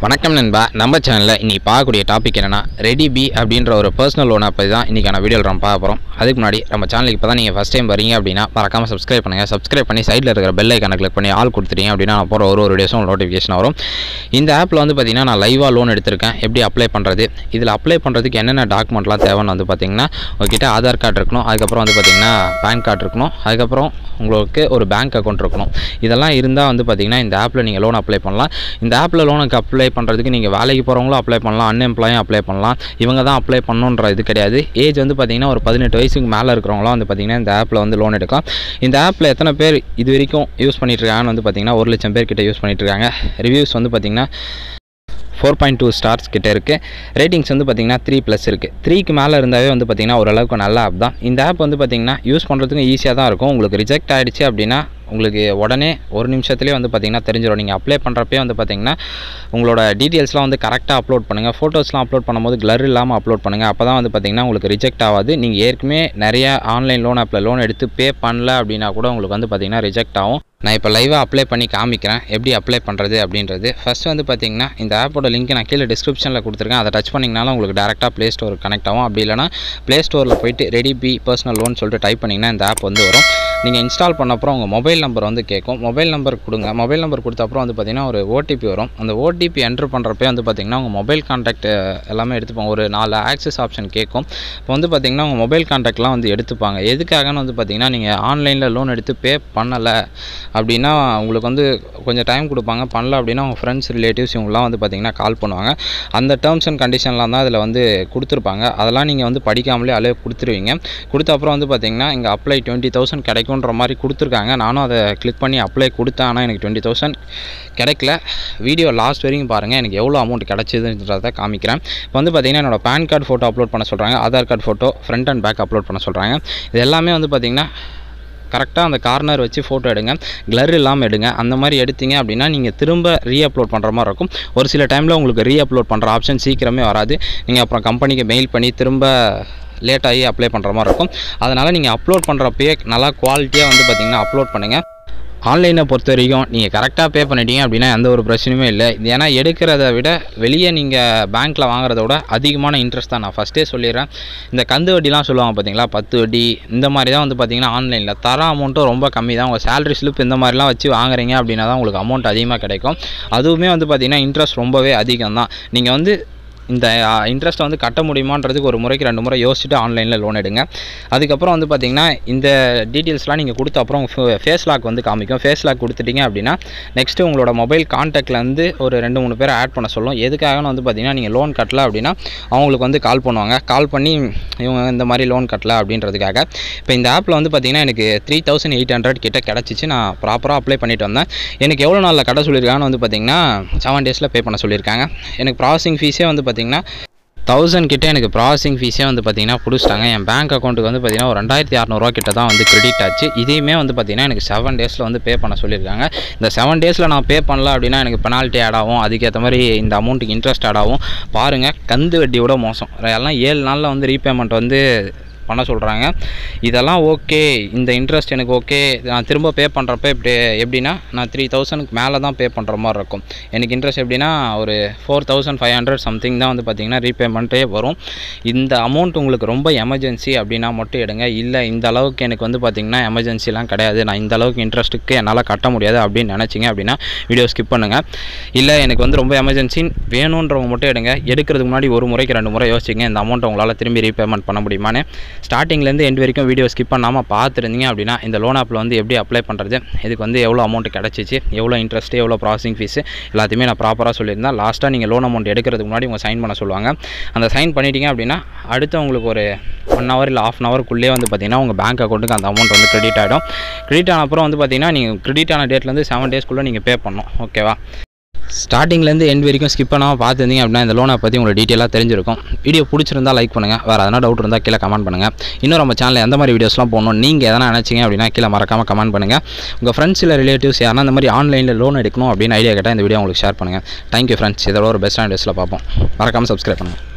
வணக்கம் நண்பா நம்ம சேனலில் இன்னைக்கு பார்க்கக்கூடிய டாபிக் என்னன்னா ரெடி பி அப்படின்ற ஒரு பர்சனல் லோனை பற்றி தான் இன்றைக்கான வீடியோவில் நம்ம பார்க்க போகிறோம் அதுக்கு முன்னாடி நம்ம சேனலுக்கு இப்போ தான் நீங்கள் ஃபஸ்ட் டைம் வரீங்க அப்படின்னா மறக்காமல் சப்ஸ்கிரைப் பண்ணுங்கள் சப்ஸ்கிரைப் பண்ணி சைடில் இருக்கிற பெல் ஐக்கானை கிளிக் பண்ணி ஆல் கொடுத்துட்டீங்க அப்படின்னா நான் போகிற ஒரு ஒரு வீடியோஸும் நோட்டிஃபிகேஷன் வரும் இந்த ஆப்பில் வந்து பார்த்தீங்கன்னா நான் லைவாக லோன் எடுத்திருக்கேன் எப்படி அப்ளை பண்ணுறது இதில் அப்ளை பண்ணுறதுக்கு என்னென்ன டாக்குமெண்ட்லாம் தேவைன்னு வந்து பார்த்தீங்கன்னா உங்ககிட்ட ஆதார் கார்டு இருக்கணும் அதுக்கப்புறம் வந்து பார்த்தீங்கன்னா பேன் கார்டு இருக்கணும் அதுக்கப்புறம் உங்களுக்கு ஒரு பேங்க் அக்கௌண்ட் இருக்கணும் இதெல்லாம் இருந்தால் வந்து பார்த்தீங்கன்னா இந்த ஆப்பில் நீங்கள் லோன் அப்ளை பண்ணலாம் இந்த ஆப்பில் லோனுக்கு அப்ளை பண்ணுறதுக்கு நீங்கள் வேலைக்கு போகிறவங்களும் அப்ளை பண்ணலாம் அன்எம்ப்ளாயும் அப்ளை பண்ணலாம் இவங்க தான் அப்ளை பண்ணணுன்ற இது கிடையாது ஏஜ் வந்து பார்த்தீங்கன்னா ஒரு பதினெட்டு வயசுக்கு மேலே இருக்கிறவங்களாம் வந்து பார்த்தீங்கன்னா இந்த ஆப்பில் வந்து லோன் எடுக்கலாம் இந்த ஆப்பில் எத்தனை பேர் இது வரைக்கும் யூஸ் பண்ணிட்டு இருக்காங்கன்னு வந்து பார்த்தீங்கன்னா ஒரு லட்சம் பேர் கிட்ட யூஸ் பண்ணிட்டு இருக்காங்க ரிவ்யூஸ் வந்து பார்த்தீங்கன்னா ஃபோர் பாயிண்ட் டூ ஸ்டார்ஸ் கிட்ட இருக்குது ரேட்டிங்ஸ் வந்து பார்த்தீங்கன்னா த்ரீ ப்ளஸ் இருக்குது த்ரீக்கு மேலே இருந்தாவே வந்து பார்த்தீங்கன்னா ஓரளவுக்கு நல்ல ஆப் தான் இந்த ஆப் வந்து பார்த்தீங்கன்னா யூஸ் பண்ணுறதுக்கும் ஈஸியாக தான் இருக்கும் உங்களுக்கு ரிஜெக்ட் ஆகிடுச்சு அப்படின்னா உங்களுக்கு உடனே ஒரு நிமிஷத்துலேயே வந்து பார்த்தீங்கன்னா தெரிஞ்சிடும் நீங்கள் அப்ளை பண்ணுறப்பே வந்து பார்த்தீங்கன்னா உங்களோட டீட்டெயில்ஸ்லாம் வந்து கரெக்டாக அப்லோட் பண்ணுங்கள் ஃபோட்டோஸ்லாம் அப்லோட் பண்ணும்போது கிளர் இல்லாமல் அப்லோட் பண்ணுங்கள் அப்போ தான் வந்து பார்த்தீங்கன்னா உங்களுக்கு ரிஜெக்ட் ஆகாது நீங்கள் ஏற்கனவே நிறைய ஆன்லைன் லோன் ஆப்பில் லோன் எடுத்து பே பண்ணல அப்படின்னா கூட உங்களுக்கு வந்து பார்த்தீங்கன்னா ரிஜெக்ட் ஆகும் நான் இப்போ லைவாக அப்ளை பண்ணி காமிக்கிறேன் எப்படி அப்ளை பண்ணுறது அப்படின்றது ஃபஸ்ட் வந்து பார்த்தீங்கன்னா இந்த ஆப்போட லிங்க் நான் கீழே டிஸ்கிரிப்ஷனில் கொடுத்துருக்கேன் அதை டச் பண்ணிங்கனாலும் உங்களுக்கு டேரெக்டாக ப்ளே ஸ்டோர் கனெக்ட் ஆகும் அப்படி இல்லைனா ப்ளே ஸ்டோரில் போயிட்டு ரெடி பி பர்சனல் லோன் சொல்லிட்டு டைப் பண்ணிங்கன்னா இந்த ஆப் வந்து வரும் நீங்கள் இன்ஸ்டால் பண்ண அப்புறம் உங்கள் மொபைல் நம்பர் வந்து கேட்கும் மொபைல் நம்பர் கொடுங்க மொபைல் நம்பர் கொடுத்த அப்புறம் வந்து பார்த்தீங்கன்னா ஒரு ஓடிபி வரும் அந்த ஓடிபி என்ட்ரு பண்ணுறப்பே வந்து பார்த்தீங்கன்னா உங்கள் மொபைல் கான்டாக்ட் எல்லாமே எடுத்துப்பாங்க ஒரு நாலு ஆக்சஸ் ஆப்ஷன் கேட்கும் இப்போ வந்து பார்த்தீங்கன்னா உங்கள் மொபைல் கான்டாக்ட்லாம் வந்து எடுத்துப்பாங்க எதுக்காகன்னு வந்து பார்த்தீங்கன்னா நீங்கள் ஆன்லைனில் லோன் எடுத்து பே பண்ணலை அப்படின்னா உங்களுக்கு வந்து கொஞ்சம் டைம் கொடுப்பாங்க பண்ணல அப்படின்னா உங்கள் ஃப்ரெண்ட்ஸ் ரிலேட்டிவ்ஸ் இவங்களாம் வந்து பார்த்தீங்கன்னா கால் பண்ணுவாங்க அந்த டேர்ம்ஸ் அண்ட் கண்டிஷன்லாம் தான் இதில் வந்து கொடுத்துருப்பாங்க அதெல்லாம் நீங்கள் வந்து படிக்காமலே அலே கொடுத்துருவீங்க கொடுத்த அப்புறம் வந்து பார்த்தீங்கன்னா இங்கே அப்ளை டுவெண்ட்டி தௌசண்ட் கிடைக்குன்ற மாதிரி கொடுத்துருக்காங்க நானும் அதை கிளிக் பண்ணி அப்ளை கொடுத்தேன் ஆனால் எனக்கு டுவெண்ட்டி தௌசண்ட் கிடைக்கல வீடியோ லாஸ்ட் வரைக்கும் பாருங்கள் எனக்கு எவ்வளோ அமௌண்ட் கிடச்சிதுன்றதை காமிக்கிறேன் இப்போ வந்து பார்த்தீங்கன்னா என்னோட பேன் கார்டு ஃபோட்டோ அப்லோட் பண்ண சொல்கிறாங்க Aadhaar card photo front and back upload பண்ண சொல்கிறாங்க இது எல்லாமே வந்து பார்த்தீங்கன்னா கரெக்டாக அந்த கார்னர் வச்சு ஃபோட்டோ எடுங்க கிளர் இல்லாமல் எடுங்க அந்த மாதிரி எடுத்தீங்க அப்படின்னா நீங்கள் திரும்ப ரீ அப்லோட் பண்ணுற மாதிரி இருக்கும் ஒரு சில டைமில் உங்களுக்கு ரீ அப்லோட் பண்ணுற ஆப்ஷன் சீக்கிரமே வராது நீங்கள் அப்புறம் கம்பெனிக்கு மெயில் பண்ணி திரும்ப லேட் ஆகி அப்ளை பண்ணுற மாதிரி இருக்கும் அதனால் நீங்கள் அப்லோட் பண்ணுறப்பயே நல்லா குவாலிட்டியாக வந்து பார்த்திங்கன்னா அப்லோட் பண்ணுங்கள் ஆன்லைனை பொறுத்த வரைக்கும் நீங்கள் கரெக்டாக பே பண்ணிட்டீங்க அப்படின்னா எந்த ஒரு பிரச்சனையுமே இல்லை இது ஏன்னா எடுக்கிறத விட வெளியே நீங்கள் பேங்க்கில் வாங்குறத விட அதிகமான இன்ட்ரெஸ்ட் தான் நான் ஃபஸ்ட்டே சொல்லிடுறேன் இந்த கந்து வட்டிலாம் சொல்லுவாங்க பார்த்தீங்களா பத்து வட்டி இந்த மாதிரி தான் வந்து பார்த்தீங்கன்னா ஆன்லைனில் தர அமௌண்ட்டும் ரொம்ப கம்மி தான் உங்கள் சேலரி ஸ்லிப் இந்த மாதிரிலாம் வச்சு வாங்குறீங்க அப்படின்னா தான் உங்களுக்கு அமௌண்ட் அதிகமாக கிடைக்கும் அதுவுமே வந்து பார்த்தீங்கன்னா இன்ட்ரெஸ்ட் ரொம்பவே அதிகம் தான் நீங்கள் வந்து இந்த இன்ட்ரெஸ்ட்டை வந்து கட்ட முடியுமான்றதுக்கு ஒரு முறைக்கு ரெண்டு முறை யோசிச்சுட்டு ஆன்லைனில் லோன் எடுங்க அதுக்கப்புறம் வந்து பார்த்தீங்கன்னா இந்த டீட்டெயில்ஸ்லாம் நீங்கள் கொடுத்த அப்புறம் ஃபேஸ் லாக் வந்து காமிக்கும் ஃபேஸ் லாக் கொடுத்துட்டீங்க அப்படின்னா நெக்ஸ்ட்டு உங்களோட மொபைல் கான்டாக்ட்லேருந்து ஒரு ரெண்டு மூணு பேரை ஆட் பண்ண சொல்லும் எதுக்காகன்னு வந்து பார்த்தீங்கன்னா நீங்கள் லோன் கட்டல அப்படின்னா அவங்களுக்கு வந்து கால் பண்ணுவாங்க கால் பண்ணி இவங்க இந்த மாதிரி லோன் கட்டல அப்படின்றதுக்காக இப்போ இந்த ஆப்பில் வந்து பார்த்தீங்கன்னா எனக்கு த்ரீ தௌசண்ட் எயிட் ஹண்ட்ரட் கிட்ட கிடச்சிச்சு நான் ப்ராப்பராக அப்ளை பண்ணிட்டு வந்தேன் எனக்கு எவ்வளோ நாளில் கட்ட சொல்லியிருக்காங்கன்னு வந்து பார்த்தீங்கன்னா செவன் டேஸில் பே பண்ண சொல்லியிருக்காங்க எனக்கு ப்ராசஸிங் ஃபீஸே வந்து பார்த்தீங்கன்னா தௌசண்ட் கிட்ட எனக்கு ப்ராசஸிங் ஃபீஸே வந்து பார்த்தீங்கன்னா பிடிச்சிட்டாங்க என் பேங்க் அக்கௌண்ட்டுக்கு வந்து பார்த்தீங்கன்னா ஒரு ரெண்டாயிரத்தி அறநூறுவா கிட்ட தான் வந்து கிரெடிட் ஆச்சு இதையுமே வந்து பார்த்தீங்கன்னா எனக்கு செவன் டேஸில் வந்து பே பண்ண சொல்லியிருக்காங்க இந்த செவன் டேஸில் நான் பே பண்ணல அப்படின்னா எனக்கு பெனால்ட்டி ஆட் ஆகும் அதுக்கேற்ற மாதிரி இந்த அமௌண்ட்டுக்கு இன்ட்ரெஸ்ட் ஆட் ஆகும் பாருங்கள் கந்து வட்டியோட மோசம் எல்லாம் ஏழு நாளில் வந்து ரீபேமெண்ட் வந்து பண்ண சொல்கிறாங்க இதெல்லாம் ஓகே இந்த இன்ட்ரெஸ்ட் எனக்கு ஓகே நான் திரும்ப பே பண்ணுறப்ப இப்படி எப்படின்னா நான் த்ரீ தௌசண்ட்க்கு மேலே தான் பே பண்ணுற மாதிரி இருக்கும் எனக்கு இன்ட்ரெஸ்ட் எப்படின்னா ஒரு four thousand five hundred something தான் வந்து பார்த்திங்கன்னா ரீபேமெண்ட்டே வரும் இந்த அமௌண்ட் உங்களுக்கு ரொம்ப எமர்ஜென்சி அப்படின்னா மட்டும் எடுங்க இல்லை இந்த அளவுக்கு எனக்கு வந்து பார்த்திங்கன்னா எமர்ஜென்சிலாம் கிடையாது நான் இந்த அளவுக்கு இன்ட்ரெஸ்ட்டுக்கு என்னால் கட்ட முடியாது அப்படின்னு நினச்சிங்க அப்படின்னா வீடியோ ஸ்கிப் பண்ணுங்கள் இல்லை எனக்கு வந்து ரொம்ப எமர்ஜென்சி வேணுன்றவங்க மட்டும் எடுங்க எடுக்கிறதுக்கு முன்னாடி ஒரு முறைக்கு ரெண்டு முறை யோசிச்சிங்க இந்த அமௌண்ட்டை உங்களால் திரும்பி ரீபேமெண்ட் பண்ண முடியுமான்னு ஸ்டார்டிங்லேருந்து எண்ட் வரைக்கும் வீடியோ ஸ்கிப் பண்ணாமல் பார்த்துருந்தீங்க அப்படின்னா இந்த லோன் ஆப்பில் வந்து எப்படி அப்ளை பண்ணுறது இதுக்கு வந்து எவ்வளோ அமௌண்ட் கிடச்சிச்சு எவ்வளோ இன்ட்ரெஸ்ட்டு எவ்வளோ ப்ராசஸிங் ஃபீஸு எல்லாத்தையுமே நான் ப்ராப்பராக சொல்லியிருந்தேன் லாஸ்ட்டாக நீங்கள் லோன் அமௌண்ட் எடுக்கிறதுக்கு முன்னாடி உங்கள் சைன் பண்ண சொல்லுவாங்க அந்த சைன் பண்ணிட்டீங்க அப்படின்னா அடுத்து உங்களுக்கு ஒரு ஒன் ஹவர் இல்லை ஆஃப் அன் ஹவருக்குள்ளே வந்து பார்த்தீங்கன்னா உங்கள் பேங்க் அக்கௌண்ட்டுக்கு அந்த அமௌண்ட் வந்து கிரெடிட் ஆகிடும் கிரெடிட் ஆன அப்புறம் வந்து பார்த்தீங்கன்னா நீங்கள் கிரெடிட் ஆன டேட்லேருந்து செவன் டேஸ்க்குள்ளே நீங்கள் பே பண்ணணும் ஓகேவா ஸ்டார்டிங்லேருந்து எண்ட் வரைக்கும் ஸ்கிப் பண்ணாமல் பார்த்துருந்தீங்க அப்படின்னா இந்த லோனை பற்றி உங்களுக்கு டீட்டெயிலாக தெரிஞ்சிருக்கும் வீடியோ பிடிச்சிருந்தா லைக் பண்ணுங்கள் வேறு எதனா டவுட் இருந்தால் கீழே கமெண்ட் பண்ணுங்கள் இன்னும் நம்ம சேனலில் எந்த மாதிரி வீடியோஸ்லாம் போகணும் நீங்கள் எதனா நினச்சிங்க அப்படின்னா கீழே மறக்காமல் கமெண்ட் பண்ணுங்கள் உங்கள் ஃப்ரெண்ட்ஸ் இல்லை ரிலேட்டிவ்ஸ் யாரா இந்த மாதிரி ஆன்லைனில் லோன் எடுக்கணும் அப்படின்னு ஐடியா கேட்டால் இந்த வீடியோ உங்களுக்கு ஷேர் பண்ணுங்கள் தேங்க்யூ ஃப்ரெண்ட்ஸ் இதோட ஒரு பெஸ்ட்டான டேஸில் பார்ப்போம் மறக்காமல் சப்ஸ்கிரைப் பண்ணுங்கள்